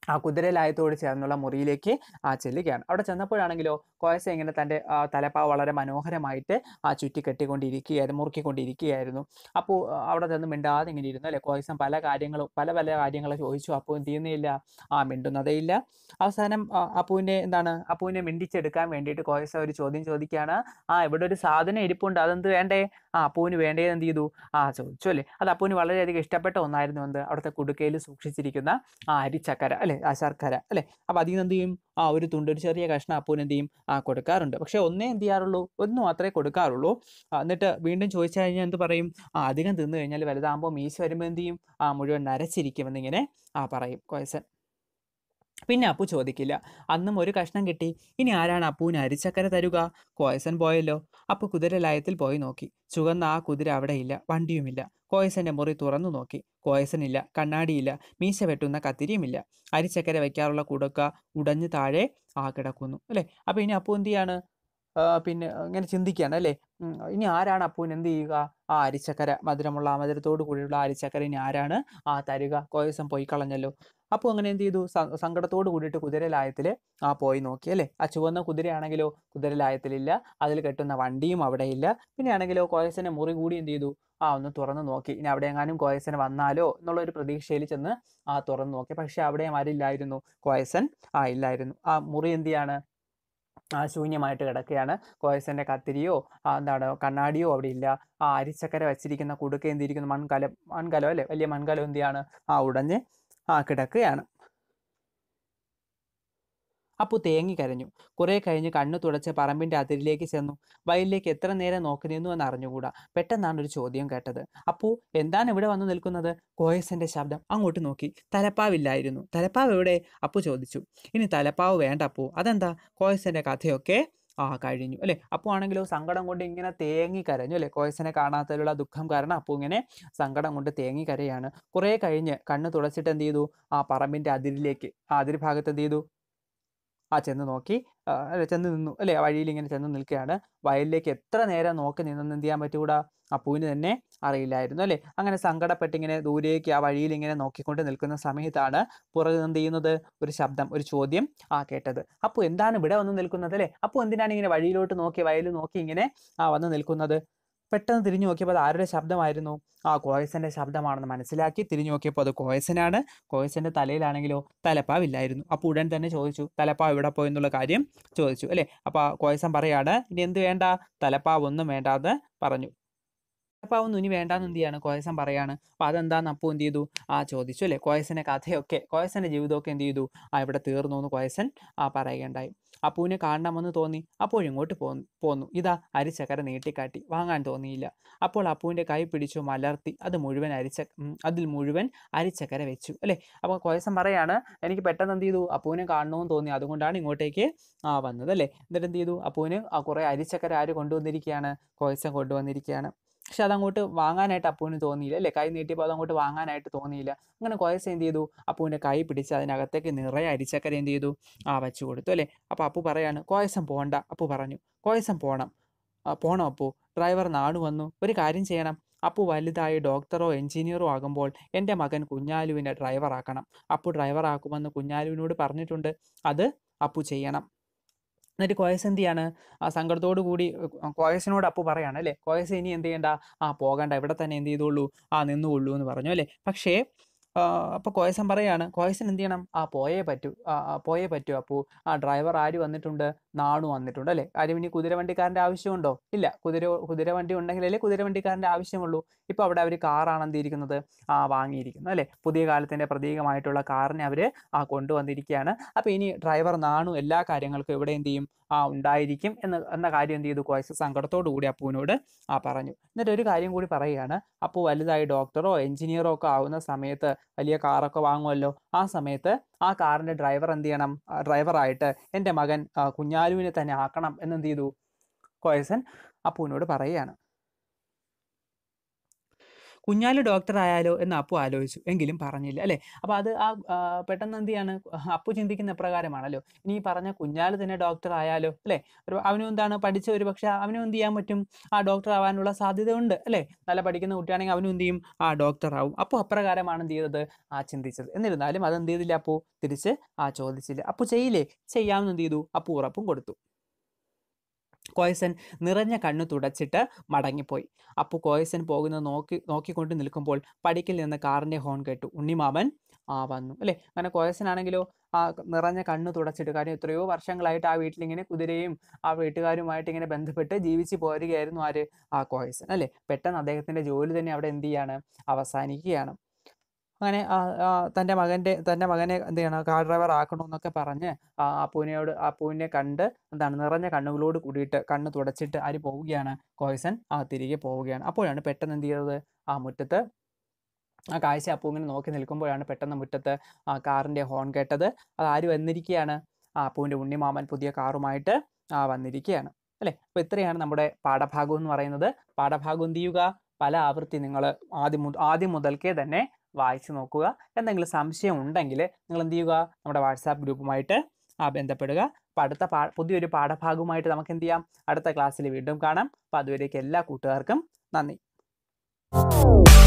ആ കുതിരലായത്തോട് ചേർന്നുള്ള മുറിയിലേക്ക് ആ ചെല്ലുകയാണ് അവിടെ ചെന്നപ്പോഴാണെങ്കിലോ കോയസ ഇങ്ങനെ തൻ്റെ ആ, തലപ്പാവ് വളരെ മനോഹരമായിട്ട് ആ ചുറ്റി കെട്ടിക്കൊണ്ടിരിക്കുകയായിരുന്നു മുറുക്കിക്കൊണ്ടിരിക്കുകയായിരുന്നു അപ്പോൾ ആ, അവിടെ നിന്ന് മിണ്ടാതെ ഇങ്ങനെ ഇരുന്നു അല്ലേ കോയസം പല കാര്യങ്ങളും പല പല കാര്യങ്ങൾ ചോദിച്ചു അപ്പോൾ എന്ത് ചെയ്യുന്നില്ല ആ മിണ്ടുന്നതേ ഇല്ല അവസാനം ആ, അപ്പുവിനെ എന്താണ് അപ്പുവിനെ മിണ്ടിച്ചെടുക്കാൻ വേണ്ടിയിട്ട് കോയസ ഒരു ചോദ്യം ചോദിക്കുകയാണ് ആ ഇവിടെ ഒരു സാധനം ഇരിപ്പുണ്ട് അതെന്ത് വേണ്ടേ ആ അപ്പുവിന് വേണ്ടേ എന്ത് ചെയ്തു ആ ചോദിച്ചു അല്ലേ അത് അപ്പുവിന് വളരെയധികം ഇഷ്ടപ്പെട്ട ഒന്നായിരുന്നു എന്ത് അവിടുത്തെ കുടുക്കയിൽ സൂക്ഷിച്ചിരിക്കുന്ന ആ അരിച്ചക്കര അല്ലെ ആ ശർക്കര അല്ലെ അപ്പൊ അതിൽ നിന്ന് എന്ത് ചെയ്യും ആ ഒരു തുണ്ട് ഒരു ചെറിയ കഷ്ണം അപ്പൂന് എന്ത് ചെയ്യും ആ കൊടുക്കാറുണ്ട് പക്ഷെ ഒന്നേ എന്ത് ചെയ്യാറുള്ളൂ ഒന്ന് മാത്രമേ കൊടുക്കാറുള്ളൂ ആ, എന്നിട്ട് വീണ്ടും ചോദിച്ചു കഴിഞ്ഞാൽ എന്ത് പറയും ആ അധികം തിന്നു കഴിഞ്ഞാൽ വലുതാകുമ്പോൾ മീശ വരുമ്പോൾ എന്ത് ചെയ്യും ആ മുഴുവൻ നരച്ചിരിക്കുമെന്നിങ്ങനെ ആ പറയും കോയസൻ പിന്നെ അപ്പു ചോദിക്കില്ല അന്നും ഒരു കഷ്ണം കിട്ടി ഇനി ആരാണ് അപ്പുവിന് അരിച്ചക്കര തരുക കോയസൻ പോയല്ലോ അപ്പു കുതിരലയത്തിൽ പോയി നോക്കി ചുവന്ന ആ കുതിര അവിടെയില്ല വണ്ടിയുമില്ല കോയസന്റെ മുറി തുറന്നു നോക്കി കോയസനില്ല കണ്ണാടിയില്ല മീശ വെട്ടുന്ന കത്തിരിയുമില്ല അരിച്ചക്കര വെക്കാറുള്ള കുടക്ക ഉടഞ്ഞു താഴെ ആ കിടക്കുന്നു അല്ലേ അപ്പൊ ഇനി അപ്പു എന്ത് ചെയ്യാണ് ആ, പിന്നെ ഇങ്ങനെ ചിന്തിക്കുകയാണ് അല്ലേ ഉം, ഇനി ആരാണ് അപ്പുവിന് എന്ത് ചെയ്യുക ആ അരിച്ചക്കര മധുരമുള്ള ആ മധുരത്തോട് കൂടിയുള്ള ആ അരിച്ചക്കര ഇനി ആരാണ് ആ തരുക കോയസം പോയി കളഞ്ഞല്ലോ അപ്പോൾ അങ്ങനെ എന്ത് ചെയ്തു സ- സങ്കടത്തോട് കൂടിയിട്ട് കുതിരലായത്തിൽ ആ പോയി നോക്കി അല്ലേ ആ ചുവന്ന കുതിരയാണെങ്കിലോ കുതിരലായത്തിലില്ല അതിൽ കെട്ടുന്ന വണ്ടിയും അവിടെ ഇല്ല പിന്നെ ആണെങ്കിലോ കോയസന്റെ മുറി കൂടി എന്ത് ചെയ്തു ആ ഒന്ന് തുറന്നു നോക്കി ഇനി അവിടെ എങ്ങാനും കോയസൻ വന്നാലോ എന്നുള്ള ഒരു പ്രതീക്ഷയിൽ ചെന്ന് ആ തുറന്നു നോക്കി പക്ഷെ അവിടെയും ആരില്ലായിരുന്നു കോയസൻ ആ ഇല്ലായിരുന്നു ആ മുറി എന്ത് ചെയ്യാണ് ആ ശൂന്യമായിട്ട് കിടക്കുകയാണ് കോയസന്റെ കത്തിരിയോ ആ എന്താണ് കണ്ണാടിയോ അവിടെ ഇല്ല ആ അരിച്ചക്കര വെച്ചിരിക്കുന്ന കുടുക്ക എന്തിരിക്കുന്നു മൺകലം മൺകലം അല്ലേ വലിയ മൺകലം എന്ത് ചെയ്യാണ് ആ ഉടഞ്ഞ് ആ കിടക്കുകയാണ് അപ്പു തേങ്ങി കരഞ്ഞു കുറെ കഴിഞ്ഞ് കണ്ണു തുടച്ച് പറമ്പിന്റെ അതിരിലേക്ക് ചെന്നു വയലിലേക്ക് എത്ര നേരം നോക്കി നിന്നു എന്ന് അറിഞ്ഞുകൂടാ പെട്ടെന്നാണ് ഒരു ചോദ്യം കേട്ടത് അപ്പു എന്താണ് ഇവിടെ വന്നു നിൽക്കുന്നത് കോയസിന്റെ ശബ്ദം അങ്ങോട്ട് നോക്കി തലപ്പാവില്ലായിരുന്നു തലപ്പാവ് എവിടെ അപ്പു ചോദിച്ചു ഇനി തലപ്പാവ് വേണ്ട അപ്പു അതെന്താ കോയസിന്റെ കഥയൊക്കെ ആ കഴിഞ്ഞു അല്ലെ അപ്പു ആണെങ്കിലോ സങ്കടം കൊണ്ട് ഇങ്ങനെ തേങ്ങി കരഞ്ഞു അല്ലെ കോയസിനെ കാണാത്തതിലുള്ള ദുഃഖം കാരണം അപ്പു ഇങ്ങനെ സങ്കടം കൊണ്ട് തേങ്ങി കരയാണ് കുറെ കഴിഞ്ഞ് കണ്ണ് തുടച്ചിട്ട് എന്ത് ചെയ്തു ആ പറമ്പിന്റെ അതിരിലേക്ക് ആ അതിര് ഭാഗത്ത് എന്ത് ചെയ്തു ആ ചെന്ന് നോക്കി ആ, അല്ല ചെന്ന് നിന്നു അല്ലേ ആ വഴിയിൽ ഇങ്ങനെ ചെന്ന് നിൽക്കുകയാണ് വയലിലേക്ക് എത്ര നേരം നോക്കി നിന്നെന്ന് എന്ത് ചെയ്യാൻ പറ്റൂടാ അപ്പുവിന് തന്നെ അറിയില്ലായിരുന്നു അല്ലേ അങ്ങനെ സങ്കടപ്പെട്ട് ഇങ്ങനെ ദൂരേക്ക് ആ വഴിയിൽ ഇങ്ങനെ നോക്കിക്കൊണ്ട് നിൽക്കുന്ന സമയത്താണ് പുറകെ എന്ത് ചെയ്യുന്നത് ഒരു ശബ്ദം ഒരു ചോദ്യം ആ കേട്ടത് അപ്പു എന്താണ് ഇവിടെ വന്ന് നിൽക്കുന്നത് അല്ലേ അപ്പു എന്തിനാണ് ഇങ്ങനെ വഴിയിലോട്ട് നോക്കി വയലിൽ നോക്കി ഇങ്ങനെ ആ വന്ന് നിൽക്കുന്നത് പെട്ടെന്ന് തിരിഞ്ഞു നോക്കിയപ്പോൾ അത് ആരുടെ ശബ്ദമായിരുന്നു ആ കോയസന്റെ ശബ്ദമാണെന്ന് മനസ്സിലാക്കി തിരിഞ്ഞു നോക്കിയപ്പോൾ അത് കോയസനാണ് കോയസന്റെ തലയിലാണെങ്കിലോ തലപ്പാവില്ലായിരുന്നു അപ്പോൾ ഉടൻ തന്നെ ചോദിച്ചു തലപ്പാവ് എവിടെ പോയി എന്നുള്ള കാര്യം ചോദിച്ചു അല്ലേ അപ്പോൾ കോയസൻ പറയാണ് ഇനി എന്ത് വേണ്ട തലപ്പാവ് ഒന്നും വേണ്ടാന്ന് പറഞ്ഞു തലപ്പാവൊന്നും ഇനി വേണ്ടാന്ന് എന്ത് ചെയ്യാണ് കോയസൻ പറയാണ് അപ്പോൾ അതെന്താന്ന് അപ്പു എന്ത് ചെയ്തു ആ ചോദിച്ചു അല്ലേ കോയസന്റെ കഥയൊക്കെ കോയസന്റെ ജീവിതമൊക്കെ എന്ത് ചെയ്തു ആ ഇവിടെ തീർന്നു എന്ന് കോയസൻ ആ പറയുകയുണ്ടായി അപ്പുവിനെ കാണണമെന്ന് തോന്നി അപ്പോൾ ഇങ്ങോട്ട് പോന്നു പോന്നു ഇതാ അരിച്ചക്കര നീട്ടിക്കാട്ടി വാങ്ങാൻ തോന്നിയില്ല അപ്പോൾ അപ്പുവിൻ്റെ കൈ പിടിച്ചു മലർത്തി അത് മുഴുവൻ അരിച്ച ഉം, അതിൽ മുഴുവൻ അരിച്ചക്കര വെച്ചു അല്ലേ അപ്പോൾ കോയസം പറയാണ് എനിക്ക് പെട്ടെന്ന് എന്ത് ചെയ്തു അപ്പുവിനെ കാണണമെന്ന് തോന്നി അതുകൊണ്ടാണ് ഇങ്ങോട്ടേക്ക് ആ വന്നത് അല്ലേ എന്നിട്ട് എന്ത് ചെയ്തു അപ്പുവിന് ആ കുറേ അരിച്ചക്കര ആര് കൊണ്ടുവന്നിരിക്കുകയാണ് കോയസം കൊണ്ടുവന്നിരിക്കുകയാണ് പക്ഷെ അതങ്ങോട്ട് വാങ്ങാനായിട്ട് അപ്പുവിന് തോന്നിയില്ല അല്ലേ കൈ നീട്ടിയപ്പോൾ അതങ്ങോട്ട് വാങ്ങാനായിട്ട് തോന്നിയില്ല അങ്ങനെ കോയസം എന്ത് ചെയ്തു അപ്പുവിൻ്റെ കൈ പിടിച്ച് അതിനകത്തേക്ക് നിറയെ അരിച്ചക്കര എന്ത് ചെയ്തു ആ വെച്ചു കൊടുത്തു അല്ലേ അപ്പോൾ അപ്പു പറയാണ് കോയസം പോണ്ട അപ്പു പറഞ്ഞു കോയസം പോണം ആ, പോണം അപ്പു ഡ്രൈവർ നാട് വന്നു ഒരു കാര്യം ചെയ്യണം അപ്പു വലുതായി ഡോക്ടറോ എഞ്ചിനീയറോ ആകുമ്പോൾ എൻ്റെ മകൻ കുഞ്ഞാലുവിനെ ഡ്രൈവറാക്കണം അപ്പു ഡ്രൈവറാക്കുമെന്ന് കുഞ്ഞാലുവിനോട് പറഞ്ഞിട്ടുണ്ട് അത് അപ്പു ചെയ്യണം എന്നിട്ട് കോയസ് എന്ത് ചെയ്യാണ് ആ സങ്കടത്തോടു കൂടി ഉം, കോയസിനോട് അപ്പു പറയാണ് അല്ലേ കോയസ് ഇനി എന്ത് ചെയ്യണ്ട ആ പോകണ്ട ഇവിടെ തന്നെ എന്ത് ചെയ്തോളൂ ആ നിന്നുകൊള്ളൂ എന്ന് പറഞ്ഞു അല്ലേ പക്ഷേ അപ്പോൾ കോയസൻ പറയാണ് കോയസൻ എന്ത് ചെയ്യണം ആ പോയേ പറ്റൂ ആ ആ, പോയേ പറ്റൂ അപ്പു ആ ഡ്രൈവർ ആര് വന്നിട്ടുണ്ട് നാണു വന്നിട്ടുണ്ട് അല്ലേ കാര്യം ഇനി കുതിരവണ്ടിക്കാരൻ്റെ ആവശ്യമുണ്ടോ ഇല്ല കുതിര കുതിരവണ്ടി ഉണ്ടെങ്കിലല്ലേ കുതിരവണ്ടിക്കാരൻ്റെ ആവശ്യമുള്ളൂ ഇപ്പോൾ അവിടെ അവർ കാറാണ് എന്തിരിക്കുന്നത് ആ വാങ്ങിയിരിക്കുന്നത് അല്ലേ പുതിയ കാലത്തിൻ്റെ പ്രതീകമായിട്ടുള്ള കാറിനെ അവർ ആ കൊണ്ടുവന്നിരിക്കുകയാണ് അപ്പോൾ ഇനി ഡ്രൈവർ നാണു എല്ലാ കാര്യങ്ങൾക്കും ഇവിടെ എന്ത് ചെയ്യും ആ ഉണ്ടായിരിക്കും എന്ന് എന്ന കാര്യം എന്ത് ചെയ്തു കോയസ് സങ്കടത്തോടു കൂടി അപ്പുവിനോട് ആ പറഞ്ഞു എന്നിട്ട് ഒരു കാര്യം കൂടി പറയുകയാണ് അപ്പു വലുതായി ഡോക്ടറോ എഞ്ചിനീയറോ ഒക്കെ ആവുന്ന സമയത്ത് വലിയ കാറൊക്കെ വാങ്ങുമല്ലോ ആ സമയത്ത് ആ കാറിൻ്റെ ഡ്രൈവർ എന്ത് ചെയ്യണം ആ ഡ്രൈവറായിട്ട് എൻ്റെ മകൻ ആ, കുഞ്ഞാലുവിനെ തന്നെ ആക്കണം എന്നെന്ത് ചെയ്തു കോയസൻ അപ്പുവിനോട് പറയുകയാണ് കുഞ്ഞാലു ഡോക്ടർ ആയാലോ എന്ന് അപ്പു ആലോചിച്ചു എങ്കിലും പറഞ്ഞില്ല അല്ലേ അപ്പോൾ അത് ആ ആ, പെട്ടെന്ന് എന്ത് ചെയ്യാണ് അപ്പു ചിന്തിക്കുന്ന പ്രകാരമാണല്ലോ ഇനി ഈ പറഞ്ഞ കുഞ്ഞാല് തന്നെ ഡോക്ടർ ആയാലോ അല്ലേ ഒരു അവനും എന്താണ് പഠിച്ച ഒരു പക്ഷേ അവനും എന്ത് ചെയ്യാൻ പറ്റും ആ ഡോക്ടർ ആവാനുള്ള സാധ്യത ഉണ്ട് അല്ലേ നല്ല പഠിക്കുന്ന കുട്ടിയാണെങ്കിൽ അവനും എന്ത് ചെയ്യും ആ ഡോക്ടർ ആവും അപ്പോൾ അപ്രകാരമാണ് എന്ത് ചെയ്തത് ആ ചിന്തിച്ചത് എന്നിരുന്നാലും അത് എന്ത് ചെയ്തില്ല അപ്പു തിരിച്ച് ആ ചോദിച്ചില്ല അപ്പു ചെയ്യില്ലേ ചെയ്യാമെന്ന് എന്ത് ചെയ്തു അപ്പു ഉറപ്പും കൊടുത്തു കോയസൻ നിറഞ്ഞ കണ്ണു തുടച്ചിട്ട് മടങ്ങിപ്പോയി അപ്പു കോയസൻ പോകുന്നത് നോക്കി നോക്കിക്കൊണ്ട് നിൽക്കുമ്പോൾ പടിക്കൽ നിന്ന് കാറിന്റെ ഹോൺ കേട്ടു ഉണ്ണിമാമൻ ആ വന്നു അല്ലേ അങ്ങനെ കോയസനാണെങ്കിലോ ആ നിറഞ്ഞ കണ്ണ് തുടച്ചിട്ട് കാര്യം എത്രയോ വർഷങ്ങളായിട്ട് ആ വീട്ടിലിങ്ങനെ കുതിരയും ആ വീട്ടുകാരുമായിട്ട് ഇങ്ങനെ ബന്ധപ്പെട്ട് ജീവിച്ച് പോരുകയായിരുന്നു ആര് ആ കോയസൻ അല്ലേ പെട്ടെന്ന് അദ്ദേഹത്തിന്റെ ജോലി തന്നെ അവിടെ എന്ത് ചെയ്യാണ് അവസാനിക്കുകയാണ് അങ്ങനെ ആ, ആ, തൻ്റെ മകൻ്റെ തൻ്റെ മകനെ എന്ത് ചെയ്യണം കാർ ഡ്രൈവർ ആക്കണമെന്നൊക്കെ പറഞ്ഞ് ആ അപ്പൂനെയോട് അപ്പൂനെ കണ്ട് എന്താണ് നിറഞ്ഞ കണ്ണുകളോട് കൂടിയിട്ട് കണ്ണ് തുടച്ചിട്ട് ആര് പോവുകയാണ് കോയസൻ ആ തിരികെ പോവുകയാണ് അപ്പോഴാണ് പെട്ടെന്ന് എന്ത് ചെയ്തത് ആ മുറ്റത്ത് ആ കാഴ്ച അപ്പൂ ഇങ്ങനെ നോക്കി നിൽക്കുമ്പോഴാണ് പെട്ടെന്ന് മുറ്റത്ത് ആ കാറിൻ്റെ ഹോൺ കേട്ടത് അത് ആര് വന്നിരിക്കുകയാണ് ആ അപ്പൂൻ്റെ ഉണ്ണിമാമൻ പുതിയ കാറുമായിട്ട് ആ വന്നിരിക്കുകയാണ് അല്ലേ അപ്പോൾ ഇത്രയാണ് നമ്മുടെ പാഠഭാഗം എന്ന് പറയുന്നത് പാഠഭാഗം എന്ത് ചെയ്യുക പല ആവൃത്തി നിങ്ങൾ ആദ്യം മുത- ആദ്യം മുതൽക്കേ തന്നെ വായിച്ചു നോക്കുക എന്തെങ്കിലും സംശയം ഉണ്ടെങ്കിൽ നിങ്ങൾ എന്ത് ചെയ്യുക നമ്മുടെ വാട്സാപ്പ് ഗ്രൂപ്പുമായിട്ട് ആ ബന്ധപ്പെടുക അപ്പോൾ അടുത്ത പാ പുതിയൊരു പാഠഭാഗവുമായിട്ട് നമുക്ക് എന്ത് ചെയ്യാം അടുത്ത ക്ലാസ്സിൽ വീണ്ടും കാണാം അപ്പോൾ അതുവരേക്ക് എല്ലാ കൂട്ടുകാർക്കും നന്ദി